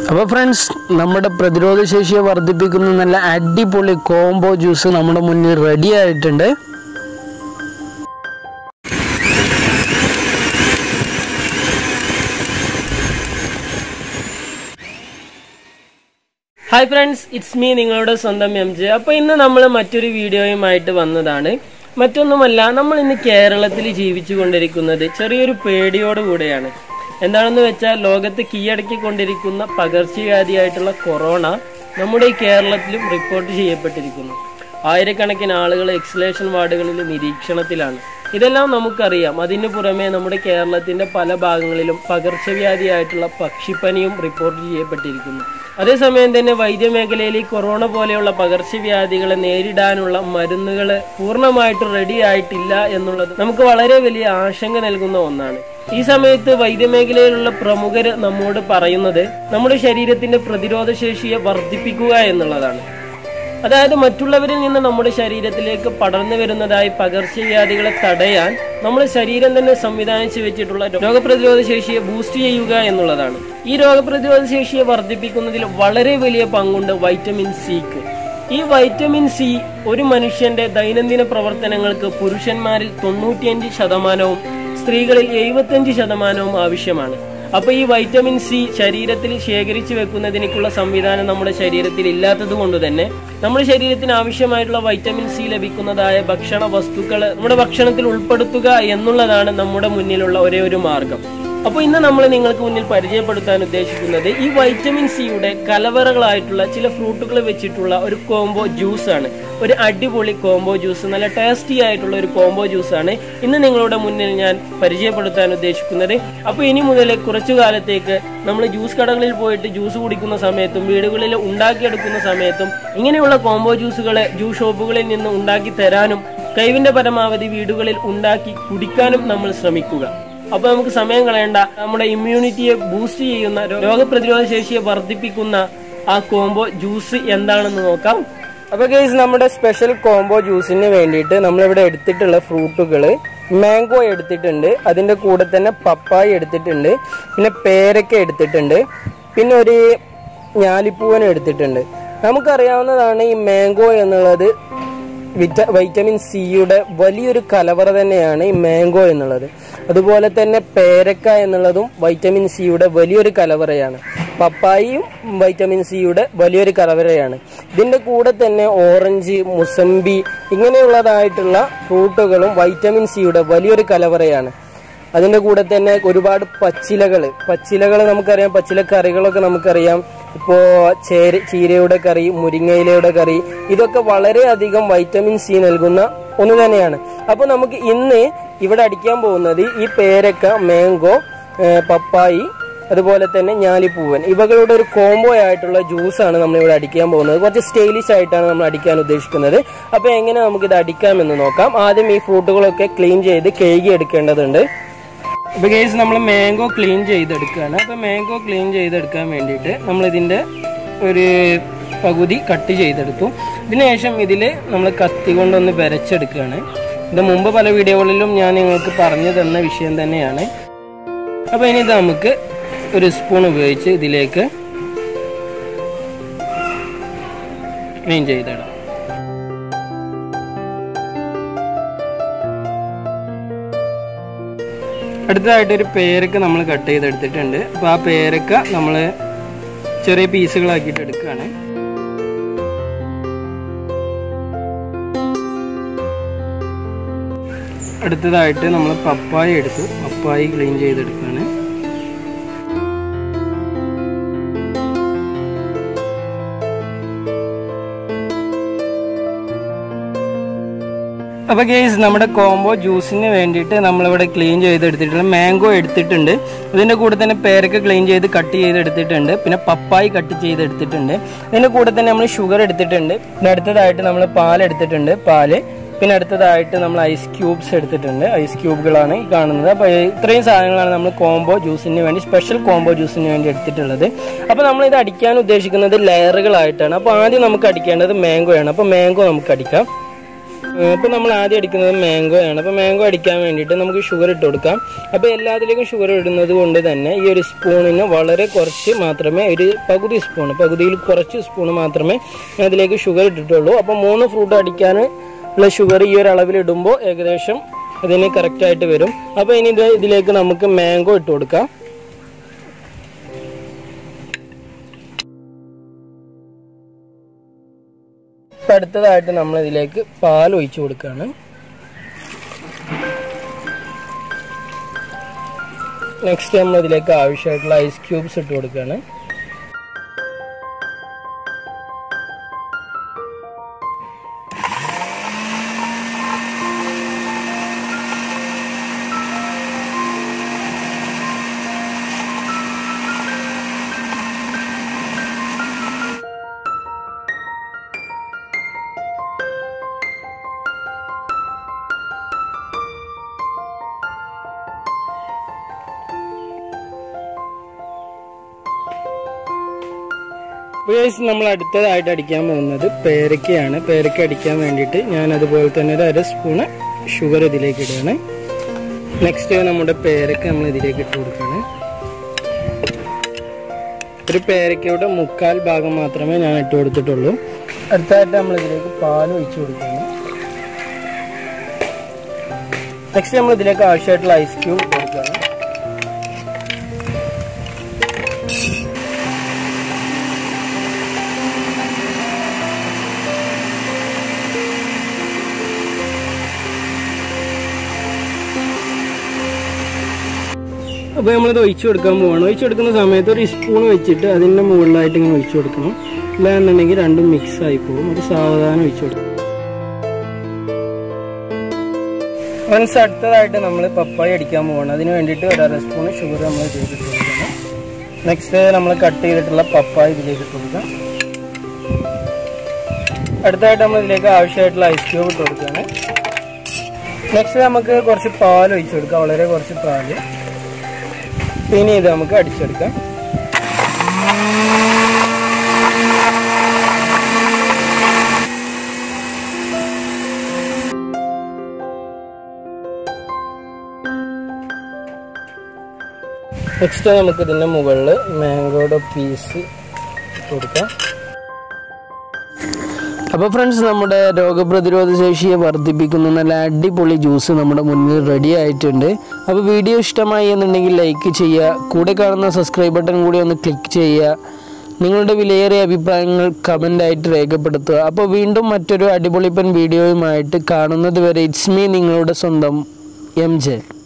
അപ്പോൾ ഫ്രണ്ട്സ് നമ്മുടെ പ്രതിരോധ ശേഷിയെ വർദ്ധിപ്പിക്കുന്ന നല്ല അടിപൊളി കോംബോ ജ്യൂസ് നമ്മുടെ മുന്നിൽ റെഡി ആയിട്ടുണ്ട് ഹായ് ഫ്രണ്ട്സ് ഇറ്റ്സ് മീ നിങ്ങളുടെ സ്വന്തം എം ജെ അപ്പോൾ ഇന്ന് നമ്മൾ മറ്റൊരു വീഡിയോയുമായിട്ട് വന്നതാണ് മറ്റൊന്നുമല്ല നമ്മൾ ഇന്ന് കേരളത്തിൽ ജീവിച്ചു കൊണ്ടിരിക്കുന്നത് ചെറിയൊരു പേടിയോട് കൂടെയാണ് എന്താണെന്ന് വെച്ചാൽ ലോകത്ത് കീഴടക്കിക്കൊണ്ടിരിക്കുന്ന പകർച്ചവ്യാധിയായിട്ടുള്ള കൊറോണ നമ്മുടെ ഈ കേരളത്തിലും റിപ്പോർട്ട് ചെയ്യപ്പെട്ടിരിക്കുന്നു ആയിരക്കണക്കിന് ആളുകൾ എക്സലേഷൻ വാർഡുകളിൽ നിരീക്ഷണത്തിലാണ് ഇതെല്ലാം നമുക്കറിയാം അതിനു പുറമെ നമ്മുടെ കേരളത്തിന്റെ പല ഭാഗങ്ങളിലും പകർച്ചവ്യാധിയായിട്ടുള്ള പക്ഷിപ്പനിയും റിപ്പോർട്ട് ചെയ്യപ്പെട്ടിരിക്കുന്നു അതേസമയം തന്നെ വൈദ്യമേഖലയിൽ ഈ കൊറോണ പോലെയുള്ള പകർച്ചവ്യാധികളെ നേരിടാനുള്ള മരുന്നുകൾ പൂർണ്ണമായിട്ട് റെഡി ആയിട്ടില്ല എന്നുള്ളത് നമുക്ക് വളരെ വലിയ ആശങ്ക നൽകുന്ന ഒന്നാണ് ഈ സമയത്ത് വൈദ്യമേഖലയിലുള്ള പ്രമുഖര് നമ്മോട് പറയുന്നത് നമ്മുടെ ശരീരത്തിന്റെ പ്രതിരോധ ശേഷിയെ വർദ്ധിപ്പിക്കുക എന്നുള്ളതാണ് അതായത് മറ്റുള്ളവരിൽ നിന്ന് നമ്മുടെ ശരീരത്തിലേക്ക് പടർന്നു വരുന്നതായി പകർച്ചവ്യാധികളെ തടയാൻ നമ്മുടെ ശരീരം തന്നെ സംവിധാനിച്ചു വെച്ചിട്ടുള്ള രോഗപ്രതിരോധ ശേഷിയെ ബൂസ്റ്റ് ചെയ്യുക എന്നുള്ളതാണ് ഈ രോഗപ്രതിരോധ ശേഷിയെ വർദ്ധിപ്പിക്കുന്നതിൽ വളരെ വലിയ പങ്കുണ്ട് വൈറ്റമിൻ സിക്ക് ഈ വൈറ്റമിൻ സി ഒരു മനുഷ്യന്റെ ദൈനംദിന പ്രവർത്തനങ്ങൾക്ക് പുരുഷന്മാരിൽ തൊണ്ണൂറ്റിയഞ്ച് ശതമാനവും സ്ത്രീകളിൽ എഴുപത്തഞ്ച് ശതമാനവും ആവശ്യമാണ് അപ്പൊ ഈ വൈറ്റമിൻ സി ശരീരത്തിൽ ശേഖരിച്ചു വെക്കുന്നതിനുള്ള സംവിധാനം നമ്മുടെ ശരീരത്തിൽ ഇല്ലാത്തത് കൊണ്ട് തന്നെ നമ്മുടെ ശരീരത്തിന് ആവശ്യമായിട്ടുള്ള വൈറ്റമിൻ സി ലഭിക്കുന്നതായ ഭക്ഷണ വസ്തുക്കൾ നമ്മുടെ ഭക്ഷണത്തിൽ ഉൾപ്പെടുത്തുക എന്നുള്ളതാണ് നമ്മുടെ മുന്നിലുള്ള ഒരേ ഒരു മാർഗം അപ്പോൾ ഇന്ന് നമ്മൾ നിങ്ങൾക്ക് മുന്നിൽ പരിചയപ്പെടുത്താൻ ഉദ്ദേശിക്കുന്നത് ഈ വൈറ്റമിൻ സിയുടെ കലവറകളായിട്ടുള്ള ചില ഫ്രൂട്ടുകൾ വെച്ചിട്ടുള്ള ഒരു കോംബോ ജ്യൂസ് ആണ് ഒരു അടിപൊളി കോംബോ ജ്യൂസ് നല്ല ടേസ്റ്റി ആയിട്ടുള്ള ഒരു കോംബോ ജ്യൂസ് ആണ് ഇന്ന് നിങ്ങളുടെ മുന്നിൽ ഞാൻ പരിചയപ്പെടുത്താൻ ഉദ്ദേശിക്കുന്നത് അപ്പോൾ ഇനി മുതൽ കുറച്ചു കാലത്തേക്ക് നമ്മൾ ജ്യൂസ് കടകളിൽ പോയിട്ട് ജ്യൂസ് കുടിക്കുന്ന സമയത്തും വീടുകളിൽ ഉണ്ടാക്കിയെടുക്കുന്ന സമയത്തും ഇങ്ങനെയുള്ള കോംബോ ജ്യൂസുകൾ ജ്യൂസ് ഷോപ്പുകളിൽ നിന്ന് ഉണ്ടാക്കി തരാനും കഴിവിന്റെ പരമാവധി വീടുകളിൽ ഉണ്ടാക്കി കുടിക്കാനും നമ്മൾ ശ്രമിക്കുക അപ്പൊ നമുക്ക് സമയം കളയണ്ട നമ്മുടെ ഇമ്മ്യൂണിറ്റിയെ ബൂസ്റ്റ് ചെയ്യുന്ന രോഗപ്രതിരോധ ശേഷിയെ വർദ്ധിപ്പിക്കുന്ന ആ കോംബോ ജ്യൂസ് എന്താണെന്ന് നോക്കാം അപ്പൊ ഗൈസ് നമ്മുടെ സ്പെഷ്യൽ കോംബോ ജ്യൂസിന് വേണ്ടിയിട്ട് നമ്മളിവിടെ എടുത്തിട്ടുള്ള ഫ്രൂട്ടുകൾ മാംഗോ എടുത്തിട്ടുണ്ട് അതിന്റെ കൂടെ തന്നെ പപ്പായ എടുത്തിട്ടുണ്ട് പിന്നെ പേരക്ക എടുത്തിട്ടുണ്ട് പിന്നെ ഒരു ഞാലിപ്പൂവൻ എടുത്തിട്ടുണ്ട് നമുക്കറിയാവുന്നതാണ് ഈ മാംഗോ എന്നുള്ളത് വിറ്റ വൈറ്റമിൻ സിയുടെ വലിയൊരു കലവറ തന്നെയാണ് ഈ മാംഗോ എന്നുള്ളത് അതുപോലെ തന്നെ പേരക്ക എന്നുള്ളതും വൈറ്റമിൻ സിയുടെ വലിയൊരു കലവറയാണ് പപ്പായയും വൈറ്റമിൻ സിയുടെ വലിയൊരു കലവറയാണ് ഇതിന്റെ കൂടെ തന്നെ ഓറഞ്ച് മുസമ്പി ഇങ്ങനെയുള്ളതായിട്ടുള്ള ഫ്രൂട്ടുകളും വൈറ്റമിൻ സിയുടെ വലിയൊരു കലവറയാണ് അതിന്റെ കൂടെ തന്നെ ഒരുപാട് പച്ചിലകൾ പച്ചിലകൾ നമുക്കറിയാം പച്ചില കറികളൊക്കെ നമുക്കറിയാം ഇപ്പോ ചേര ചീരയുടെ കറി മുരിങ്ങയിലയുടെ കറി ഇതൊക്കെ വളരെയധികം വൈറ്റമിൻ സി നൽകുന്ന ഒന്ന് തന്നെയാണ് അപ്പൊ നമുക്ക് ഇന്ന് ഇവിടെ അടിക്കാൻ പോകുന്നത് ഈ പേരക്ക മാംഗോ ഏഹ് പപ്പായി അതുപോലെ തന്നെ ഞാലിപ്പൂവൻ ഇവകളുടെ ഒരു കോംബോ ആയിട്ടുള്ള ജ്യൂസാണ് നമ്മൾ ഇവിടെ അടിക്കാൻ പോകുന്നത് കുറച്ച് സ്റ്റൈലിഷ് ആയിട്ടാണ് നമ്മൾ അടിക്കാൻ ഉദ്ദേശിക്കുന്നത് അപ്പൊ എങ്ങനെ നമുക്ക് ഇത് അടിക്കാമെന്ന് നോക്കാം ആദ്യം ഈ ഫ്രൂട്ടുകളൊക്കെ ക്ലീൻ ചെയ്ത് കഴുകി എടുക്കേണ്ടതുണ്ട് ഇപ്പൊ കേസ് നമ്മൾ മാംഗോ ക്ലീൻ ചെയ്തെടുക്കുകയാണ് അപ്പൊ മാംഗോ ക്ലീൻ ചെയ്തെടുക്കാൻ വേണ്ടിയിട്ട് നമ്മൾ ഇതിന്റെ ഒരു പകുതി കട്ട് ചെയ്തെടുത്തു ഇതിനുശേഷം ഇതിൽ നമ്മൾ കത്തി കൊണ്ടൊന്ന് വരച്ചെടുക്കുകയാണ് ഇത് മുമ്പ് പല വീഡിയോകളിലും ഞാൻ നിങ്ങൾക്ക് പറഞ്ഞു തന്ന വിഷയം തന്നെയാണ് അപ്പൊ ഇനി ഇത് നമുക്ക് ഒരു സ്പൂൺ ഉപയോഗിച്ച് ഇതിലേക്ക് ക്ലീൻ ചെയ്തിടാം അടുത്തതായിട്ട് ഒരു പേരക്ക നമ്മൾ കട്ട് ചെയ്തെടുത്തിട്ടുണ്ട് അപ്പോൾ ആ പേരക്ക നമ്മൾ ചെറിയ പീസുകളാക്കിയിട്ട് എടുക്കുകയാണ് അടുത്തതായിട്ട് നമ്മൾ പപ്പായ എടുത്തു പപ്പായ ക്ലീൻ ചെയ്തെടുക്കുകയാണ് അപ്പൊ കേസ് നമ്മുടെ കോംബോ ജ്യൂസിന് വേണ്ടിയിട്ട് നമ്മളിവിടെ ക്ലീൻ ചെയ്തെടുത്തിട്ടുണ്ട് മാംഗോ എടുത്തിട്ടുണ്ട് ഇതിന്റെ കൂടെ തന്നെ പേരക്ക ക്ലീൻ ചെയ്ത് കട്ട് ചെയ്തെടുത്തിട്ടുണ്ട് പിന്നെ പപ്പായി കട്ട് ചെയ്തെടുത്തിട്ടുണ്ട് ഇതിന്റെ കൂടെ തന്നെ നമ്മൾ ഷുഗർ എടുത്തിട്ടുണ്ട് പിന്നെ അടുത്തതായിട്ട് നമ്മൾ പാൽ എടുത്തിട്ടുണ്ട് പാല് പിന്നെ അടുത്തതായിട്ട് നമ്മൾ ഐസ് ക്യൂബ്സ് എടുത്തിട്ടുണ്ട് ഐസ് ക്യൂബുകളാണ് ഈ കാണുന്നത് അപ്പോൾ ഇത്രയും സാധനങ്ങളാണ് നമ്മൾ കോംബോ ജ്യൂസിന് വേണ്ടി സ്പെഷ്യൽ കോംബോ ജ്യൂസിന് വേണ്ടി എടുത്തിട്ടുള്ളത് അപ്പോൾ നമ്മൾ ഇത് അടിക്കാൻ ഉദ്ദേശിക്കുന്നത് ലെയറുകളായിട്ടാണ് അപ്പോൾ ആദ്യം നമുക്ക് അടിക്കേണ്ടത് മാംഗോ ആണ് അപ്പോൾ മാംഗോ നമുക്ക് അടിക്കാം അപ്പോൾ നമ്മൾ ആദ്യം അടിക്കുന്നത് മാംഗോ ആണ് അപ്പോൾ മാംഗോ അടിക്കാൻ വേണ്ടിയിട്ട് നമുക്ക് ഷുഗർ ഇട്ട് കൊടുക്കാം അപ്പോൾ എല്ലാത്തിലേക്കും ഷുഗർ ഇടുന്നത് കൊണ്ട് തന്നെ ഈ ഒരു സ്പൂണിന് വളരെ കുറച്ച് മാത്രമേ ഒരു പകുതി സ്പൂൺ പകുതിയിൽ കുറച്ച് സ്പൂൺ മാത്രമേ അതിലേക്ക് ഷുഗർ ഇട്ടിട്ടുള്ളൂ അപ്പോൾ മൂന്ന് ഫ്രൂട്ട് അടിക്കാൻ ഉള്ള ഷുഗർ ഈ ഒരു അളവിൽ ഇടുമ്പോൾ ഏകദേശം അതിന് കറക്റ്റായിട്ട് വരും അപ്പോൾ ഇനി ഇത് ഇതിലേക്ക് നമുക്ക് മാംഗോ ഇട്ട് കൊടുക്കാം ഇപ്പം അടുത്തതായിട്ട് നമ്മൾ ഇതിലേക്ക് പാൽ ഒഴിച്ചു കൊടുക്കുകയാണ് നെക്സ്റ്റ് നമ്മൾ ഇതിലേക്ക് ആവശ്യമായിട്ടുള്ള ഐസ് ക്യൂബ്സ് ഇട്ട് കൊടുക്കുകയാണ് ഗൈസ് നമ്മൾ അടുത്തതായിട്ട് അടിക്കാൻ പോകുന്നത് പേരക്കയാണ് പേരക്ക അടിക്കാൻ വേണ്ടിയിട്ട് ഞാൻ അതുപോലെ തന്നെ ഒരു അര സ്പൂണ് ഷുഗർ ഇതിലേക്ക് ഇടുകയാണ് നെക്സ്റ്റ് നമ്മുടെ പേരക്ക നമ്മൾ ഇതിലേക്ക് ഇട്ട് കൊടുക്കുകയാണ് ഒരു പേരക്കയുടെ മുക്കാൽ ഭാഗം മാത്രമേ ഞാൻ ഇട്ട് കൊടുത്തിട്ടുള്ളൂ അടുത്തതായിട്ട് നമ്മൾ ഇതിലേക്ക് പാൽ ഒഴിച്ചു കൊടുക്കുകയാണ് നെക്സ്റ്റ് നമ്മൾ ഇതിലേക്ക് ആവശ്യമായിട്ടുള്ള ഐസ് ക്യൂബ് ഇട്ട് കൊടുക്കുകയാണ് അപ്പോൾ നമ്മളിത് ഒഴിച്ചു കൊടുക്കാൻ പോവാണ് ഒഴിച്ചു കൊടുക്കുന്ന സമയത്ത് ഒരു സ്പൂൺ വെച്ചിട്ട് അതിൻ്റെ മുകളിലായിട്ട് ഇങ്ങനെ ഒഴിച്ചു കൊടുക്കണം ഇല്ലാന്നുണ്ടെങ്കിൽ രണ്ടും മിക്സ് ആയി പോകും അത് സാവധാനം ഒഴിച്ചു കൊടുക്കും ഫ്രണ്ട്സ് അടുത്തതായിട്ട് നമ്മൾ പപ്പായ അടിക്കാൻ പോവാണ് അതിന് വേണ്ടിയിട്ട് ഒരു അര സ്പൂൺ ഷുഗർ നമ്മൾ ചെയ്തിട്ട് കൊടുക്കണം നെക്സ്റ്റ് നമ്മൾ കട്ട് ചെയ്തിട്ടുള്ള പപ്പായ ഇതിലേക്ക് ഇട്ട് കൊടുക്കാം അടുത്തായിട്ട് നമ്മൾ ഇതിലേക്ക് ആവശ്യമായിട്ടുള്ള ഐസ് ക്യൂബ് ഇട്ട് കൊടുക്കുകയാണ് നെക്സ്റ്റ് നമുക്ക് കുറച്ച് പാൽ ഒഴിച്ചു കൊടുക്കാം വളരെ കുറച്ച് പാല് പിന്നെ ഇത് നമുക്ക് അടിച്ചെടുക്കാം നെക്സ്റ്റ് നമുക്ക് ഇതിൻ്റെ മുകളിൽ മാംഗോയുടെ പീസ് കൊടുക്കാം അപ്പോൾ ഫ്രണ്ട്സ് നമ്മുടെ രോഗപ്രതിരോധ ശേഷിയെ വർദ്ധിപ്പിക്കുന്ന നല്ല അടിപൊളി ജ്യൂസ് നമ്മുടെ മുന്നിൽ റെഡി ആയിട്ടുണ്ട് അപ്പോൾ വീഡിയോ ഇഷ്ടമായി എന്നുണ്ടെങ്കിൽ ലൈക്ക് ചെയ്യുക കൂടെ കാണുന്ന സബ്സ്ക്രൈബ് ബട്ടൺ കൂടി ഒന്ന് ക്ലിക്ക് ചെയ്യുക നിങ്ങളുടെ വിലയേറിയ അഭിപ്രായങ്ങൾ കമൻ്റായിട്ട് രേഖപ്പെടുത്തുക അപ്പോൾ വീണ്ടും മറ്റൊരു അടിപൊളിപ്പൻ വീഡിയോയുമായിട്ട് കാണുന്നത് വരെ ഇറ്റ്സ് മീ നിങ്ങളുടെ സ്വന്തം എം ജെ